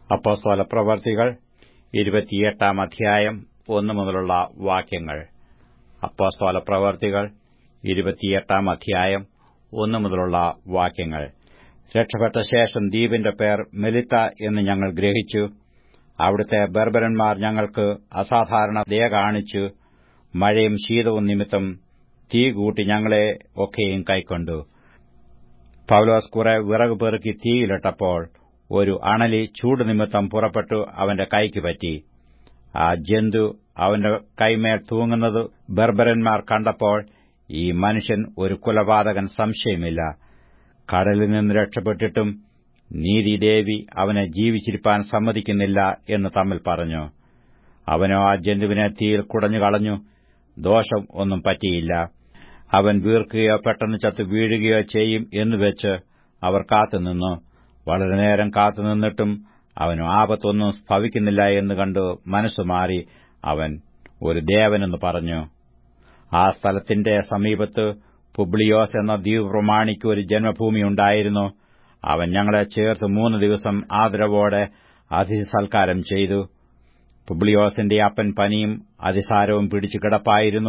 അപ്പോസ്തല പ്രവർത്തികൾ ഇരുപത്തിയെട്ടാം അധ്യായം ഒന്നു മുതലുള്ള വാക്യങ്ങൾ അപ്പോസ്തല പ്രവർത്തികൾ ഇരുപത്തിയെട്ടാം അധ്യായം ഒന്നു മുതലുള്ള വാക്യങ്ങൾ രക്ഷപ്പെട്ട ശേഷം ദ്വീപിന്റെ പേർ മെലിത്ത എന്ന് ഞങ്ങൾ ഗ്രഹിച്ചു അവിടുത്തെ ബർബരന്മാർ ഞങ്ങൾക്ക് അസാധാരണ ദയ കാണിച്ചു മഴയും ശീതവും നിമിത്തം തീ കൂട്ടി ഞങ്ങളെ ഒക്കെയും കൈക്കൊണ്ടു പൌലോസ് കുറെ വിറക് പെറുക്കി തീയിലിട്ടപ്പോൾ ഒരു അണലി ചൂട് നിമിത്തം പുറപ്പെട്ടു അവന്റെ കൈക്ക് പറ്റി ആ ജന്തു അവന്റെ കൈമേൽ തൂങ്ങുന്നത് ബർബരന്മാർ കണ്ടപ്പോൾ ഈ മനുഷ്യൻ ഒരു കുലപാതകൻ സംശയമില്ല കടലിൽ നിന്ന് രക്ഷപ്പെട്ടിട്ടും നീതിദേവി അവനെ ജീവിച്ചിരിപ്പാൻ സമ്മതിക്കുന്നില്ല എന്ന് തമ്മിൽ പറഞ്ഞു അവനോ ആ ജന്തുവിനെ തീയിൽ കുടഞ്ഞു കളഞ്ഞു ദോഷം ഒന്നും പറ്റിയില്ല അവൻ വീർക്കുകയോ പെട്ടെന്ന് ചത്തു വീഴുകയോ ചെയ്യും എന്നുവെച്ച് അവർ കാത്തുനിന്നു വളരെ നേരം കാത്തുനിന്നിട്ടും അവന് ആപത്തൊന്നും ഭവിക്കുന്നില്ല എന്ന് കണ്ടു മനസ്സുമാറി അവൻ ഒരു ദേവനെന്ന് പറഞ്ഞു ആ സ്ഥലത്തിന്റെ സമീപത്ത് പുബ്ലിയോസ് എന്ന ദ്വീപ് പ്രമാണിക്ക് ഒരു ജന്മഭൂമിയുണ്ടായിരുന്നു അവൻ ഞങ്ങളെ ചേർത്ത് മൂന്ന് ദിവസം ആദരവോടെ അതിഥി സൽക്കാരം ചെയ്തു പുബ്ലിയോസിന്റെ അപ്പൻ പനിയും അതിസാരവും പിടിച്ചു കിടപ്പായിരുന്നു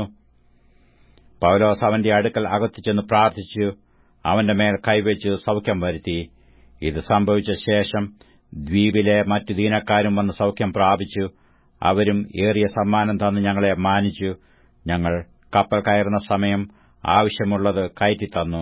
പൌലോസ് അവന്റെ അടുക്കൽ അകത്തു ചെന്ന് പ്രാർത്ഥിച്ചു അവന്റെ മേൽ കൈവച്ച് സൌഖ്യം വരുത്തി ഇത് സംഭവിച്ച ശേഷം ദ്വീപിലെ മറ്റു ദീനക്കാരും വന്ന് സൌഖ്യം പ്രാപിച്ചു അവരും ഏറിയ സമ്മാനം തന്ന് ഞങ്ങളെ മാനിച്ചു ഞങ്ങൾ കപ്പൽ കയറുന്ന സമയം ആവശ്യമുള്ളത് കയറ്റിത്തന്നു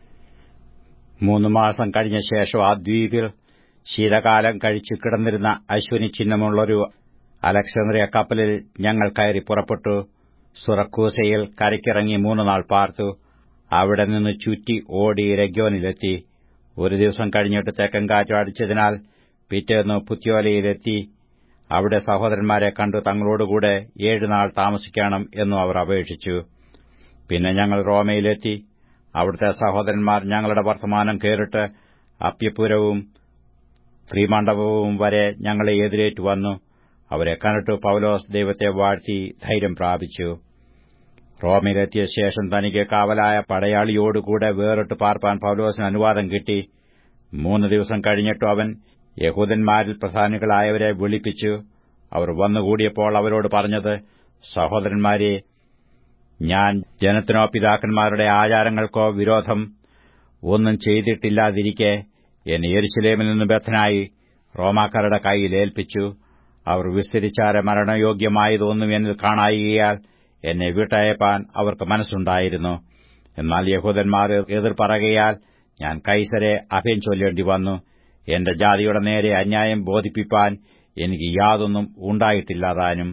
മൂന്ന് മാസം കഴിഞ്ഞ ശേഷം ആ ദ്വീപിൽ ശീതകാലം കഴിച്ചു കിടന്നിരുന്ന അശ്വനി ചിഹ്നമുള്ളൊരു അലക്സാന്ദ്രിയ കപ്പലിൽ ഞങ്ങൾ കയറി പുറപ്പെട്ടു സുറക്കൂസയിൽ കരയ്ക്കിറങ്ങി മൂന്ന് നാൾ പാർത്തു അവിടെ നിന്ന് ചുറ്റി ഓടി രഗ്യോനിലെത്തി ഒരു ദിവസം കഴിഞ്ഞിട്ട് തെക്കൻ കാറ്റ് അടിച്ചതിനാൽ പിറ്റേന്ന് പുത്യോലയിലെത്തി അവിടെ സഹോദരന്മാരെ കണ്ടു തങ്ങളോടുകൂടെ ഏഴുനാൾ താമസിക്കണം എന്നും അവർ അപേക്ഷിച്ചു പിന്നെ ഞങ്ങൾ റോമയിലെത്തി അവിടുത്തെ സഹോദരന്മാർ ഞങ്ങളുടെ വർത്തമാനം കേറിട്ട് അപ്യപുരവും ശ്രീമണ്ഡപവും വരെ ഞങ്ങളെ എതിരേറ്റു വന്നു അവരെ കണ്ടിട്ട് പൌലോസ് ദൈവത്തെ വാഴ്ത്തി ധൈര്യം പ്രാപിച്ചു റോമിലെത്തിയ ശേഷം തനിക്ക് കാവലായ പടയാളിയോടുകൂടെ വേറിട്ട് പാർപ്പാൻ പൌലോസിന് അനുവാദം കിട്ടി മൂന്ന് ദിവസം കഴിഞ്ഞിട്ടും അവൻ യഹൂദന്മാരിൽ പ്രധാനികളായവരെ വിളിപ്പിച്ചു അവർ വന്നുകൂടിയപ്പോൾ അവരോട് പറഞ്ഞത് സഹോദരന്മാരെ ഞാൻ ജനത്തിനോ പിതാക്കന്മാരുടെ ആചാരങ്ങൾക്കോ വിരോധം ഒന്നും ചെയ്തിട്ടില്ലാതിരിക്കെ എന്നെ യെരുശലേമിൽ നിന്ന് ബദ്ധനായി റോമാക്കാരുടെ കൈയിൽ ഏൽപ്പിച്ചു അവർ വിസ്തരിച്ചാരെ മരണയോഗ്യമായതൊന്നും എന്നിൽ കാണായികയാൽ എന്നെ വിട്ടയപ്പാൻ അവർക്ക് മനസ്സുണ്ടായിരുന്നു എന്നാൽ യഹൂദന്മാർ എതിർ പറകയാൽ ഞാൻ കൈസരെ അഭയം ചൊല്ലേണ്ടി വന്നു എന്റെ ജാതിയുടെ നേരെ അന്യായം ബോധിപ്പിപ്പാൻ എനിക്ക് യാതൊന്നും ഉണ്ടായിട്ടില്ലാതാനും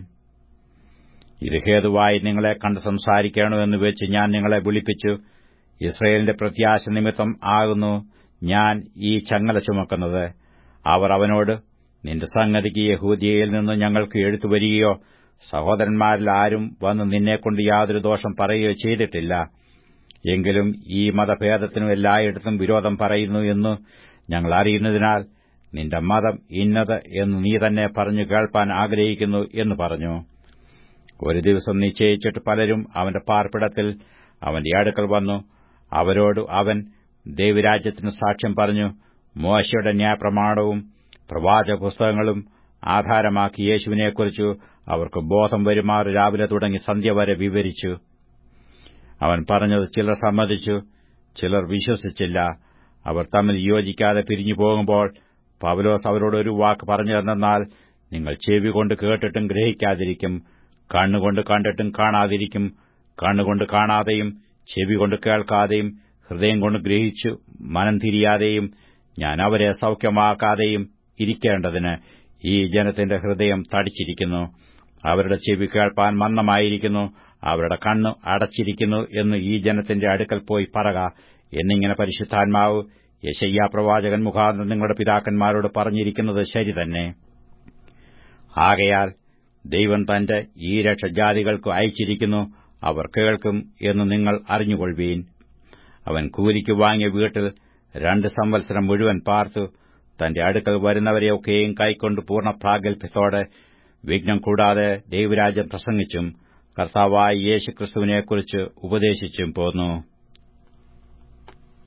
ഇത് ഹേതുവായി നിങ്ങളെ കണ്ട് സംസാരിക്കണമെന്ന് വെച്ച് ഞാൻ നിങ്ങളെ വിളിപ്പിച്ചു ഇസ്രയേലിന്റെ പ്രത്യാശ നിമിത്തം ആകുന്നു ഞാൻ ഈ ചങ്ങല ചുമക്കുന്നത് അവർ അവനോട് നിന്റെ സംഗതിക്ക് യഹൂദിയയിൽ നിന്ന് ഞങ്ങൾക്ക് എഴുത്തു വരികയോ സഹോദരന്മാരിൽ ആരും വന്ന് നിന്നെക്കൊണ്ട് യാതൊരു ദോഷം പറയുകയോ ചെയ്തിട്ടില്ല എങ്കിലും ഈ മതഭേദത്തിനും എല്ലായിടത്തും വിരോധം പറയുന്നു എന്ന് ഞങ്ങൾ അറിയുന്നതിനാൽ നിന്റെ മതം ഇന്നത് എന്ന് നീ തന്നെ പറഞ്ഞു കേൾപ്പാൻ ആഗ്രഹിക്കുന്നു എന്ന് പറഞ്ഞു ഒരു ദിവസം നിശ്ചയിച്ചിട്ട് പലരും അവന്റെ പാർപ്പിടത്തിൽ അവന്റെ അടുക്കൽ വന്നു അവരോട് അവൻ ദൈവരാജ്യത്തിന് സാക്ഷ്യം പറഞ്ഞു മോശയുടെ ന്യായപ്രമാണവും പ്രവാചക പുസ്തകങ്ങളും ആധാരമാക്കി യേശുവിനെക്കുറിച്ചു അവർക്ക് ബോധം വരുമാറ് രാവിലെ തുടങ്ങി സന്ധ്യ വരെ വിവരിച്ചു അവൻ പറഞ്ഞത് ചിലർ സമ്മതിച്ചു ചിലർ വിശ്വസിച്ചില്ല അവർ തമ്മിൽ യോജിക്കാതെ പിരിഞ്ഞു പോകുമ്പോൾ പവലോസ് അവരോട് ഒരു വാക്ക് പറഞ്ഞതെന്നാൽ നിങ്ങൾ ചെവി കൊണ്ട് കേട്ടിട്ടും ഗ്രഹിക്കാതിരിക്കും കണ്ണുകൊണ്ട് കണ്ടിട്ടും കാണാതിരിക്കും കണ്ണുകൊണ്ട് കാണാതെയും ചെവി കൊണ്ട് കേൾക്കാതെയും ഹൃദയം കൊണ്ട് ഗ്രഹിച്ചു മനം തിരിയാതെയും ഞാൻ അവരെ സൌഖ്യമാക്കാതെയും ഇരിക്കേണ്ടതിന് ഈ ജനത്തിന്റെ ഹൃദയം തടിച്ചിരിക്കുന്നു അവരുടെ ചെവി കേൾപ്പാൻ മന്ദമായിരിക്കുന്നു അവരുടെ കണ്ണ് അടച്ചിരിക്കുന്നു എന്ന് ഈ ജനത്തിന്റെ അടുക്കൽ പോയി പറക എന്നിങ്ങനെ പരിശുദ്ധാത്മാവ് യശയ്യാ പ്രവാചകൻ മുഖാന്തരം നിങ്ങളുടെ പിതാക്കന്മാരോട് പറഞ്ഞിരിക്കുന്നത് ശരി തന്നെ ആകയാൽ ദൈവം തന്റെ ഈ രക്ഷ ജാതികൾക്ക് അയച്ചിരിക്കുന്നു അവർ കേൾക്കും എന്ന് നിങ്ങൾ അറിഞ്ഞുകൊള്ളുവീൻ അവൻ കൂലിക്ക് വാങ്ങിയ വീട്ടിൽ രണ്ട് സംവത്സരം മുഴുവൻ പാർത്തു തന്റെ അടുക്കൽ വരുന്നവരെയൊക്കെയും കൈക്കൊണ്ട് പൂർണ്ണ പ്രാഗൽഭ്യത്തോടെ വിഘ്നം കൂടാതെ ദൈവരാജ്യം പ്രസംഗിച്ചും കർത്താവായ യേശുക്രിസ്തുവിനെക്കുറിച്ച് ഉപദേശിച്ചും പോന്നു